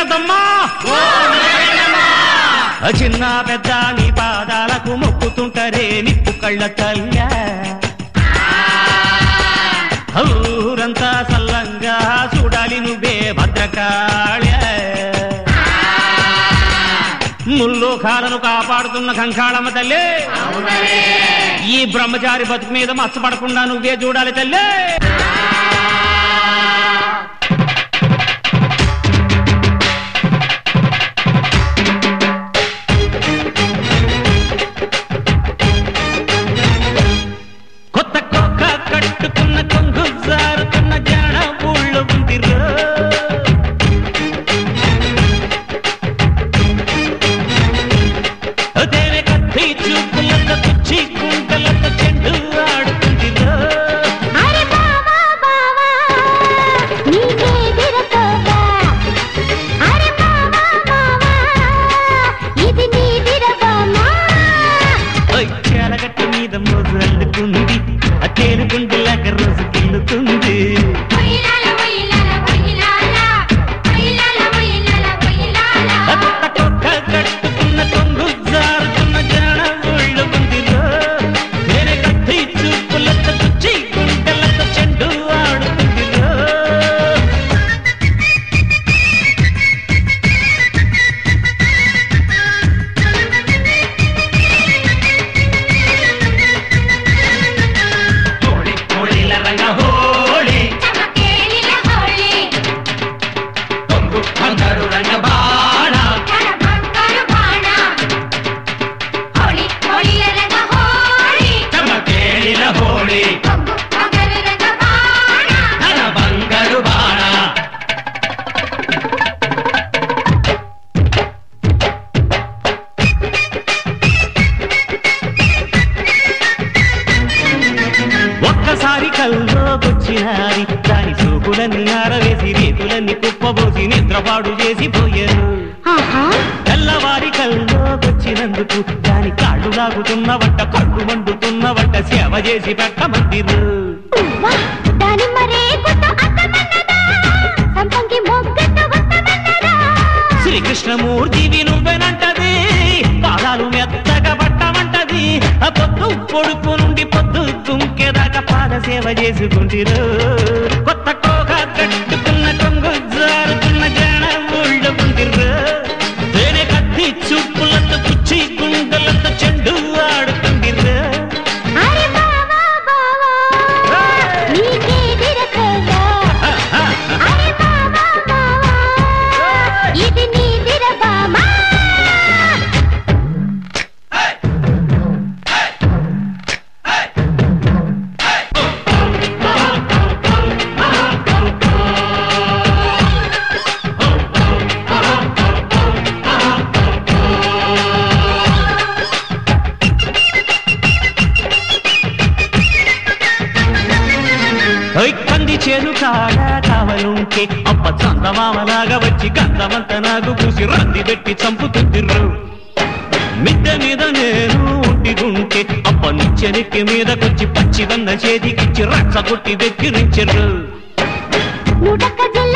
జగదమ్మా ఆ చిన్న పెద్ద నీ పాదాలకు మొక్కుతుంటరే నిప్పు కళ్ళ తల్య ఊరంతా సల్లంగా చూడాలి నువ్వే భద్రకాళ ముల్లోకాలను కాపాడుతున్న కంకాళమ్మ తల్లి ఈ బ్రహ్మచారి బతుకు మీద మచ్చపడకుండా నువ్వే చూడాలి తల్లి కొత్త కోక కట్టుకున్న కొంగు జారుతున్న జాడ ఊళ్ళో ఉందిరో తేనె కత్తి చూపులతో కుచ్చి కుంటలతో చెండు ఆడుతుందిరో అరే బావా బావా నీకే దిరతోగా అరే బావా బావా ఇది నీ దిరబామా ఓయ్ చాలగట్టు మీద మోజు అల్లుకుంది ఆ తేలుగుండిలాగా రోజు కిల్లుతుంది వైలాల వైలాల వైలాల వైలాల వైలాల వైలాల ఆ కొత్త కొక్క కట్టుకున్న కొంగు జారుతున్న జాడ ఊళ్ళో ఉందిరో తేనె కత్తి చూపులతో కుచ్చి కుంటలతో చెండు ఆడుతుందిరో హోళీ హోళీల రంగ హోళీ చమకేలిల హోళీ కొంగు బంగారు రంగ బాణ కర బంగారు బాణ హోళీ హోళీల రంగ హోళీ చమకేళిల హోళీ కొంగు బంగారు రంగ బాణ ధన బంగారు బాణ ఒక్కసారి కల్లోకొచ్చినారి దాని చూపులన్నీ ఆరవేసి రేతులన్నీ కుప్పబోసి నిద్రపాడు చేసి పోయారు ఆహా తెల్లవారి కల్లోకొచ్చినందుకు దాని కాళ్ళు లాగుతున్న వంట కళ్ళు మండుతున్న వంట సేవ చేసి పెట్టమందిరు ఉవ్వా దానిమ్మ రేకుతో అత్తమన్నదా సంపంగి మొగ్గతో వత్తమన్నదా శ్రీకృష్ణమూర్తివి నువ్వెనంటది పాదాలు మెత్తగా పట్టమంటది ఆ పొద్దు పొడుపు నుండి పొద్దు తుంకెదాకా పాద సేవ చేసుకుంటిరు కొత్త కోక కట్టుకున్న కొంగు జారుతున్న జాన ఊళ్ళో ఉందిరు తేనె కత్తి చూపులతో కుచ్చి గుండెలతో చెండు ఆడుతుందిరు అరే బావా బావా నీకే దిరకోగా అరే బావా బావా ఇది నీ దిరబామా ఓయ్ కంది చేను కాడ కావలుంటే అప్ప చందమామలాగా వచ్చి గంధమంత నాకు పూసి రంది పెట్టి చంపుతుందిర్రు మిద్దె మీద నేను ఉంటిగుంటే అప్ప నిచ్చెనెక్కి మీదకొచ్చి పచ్చివన్న చేతికిచ్చి రచ్చ కొట్టి వెక్కిరించరు నుడక జిల్ల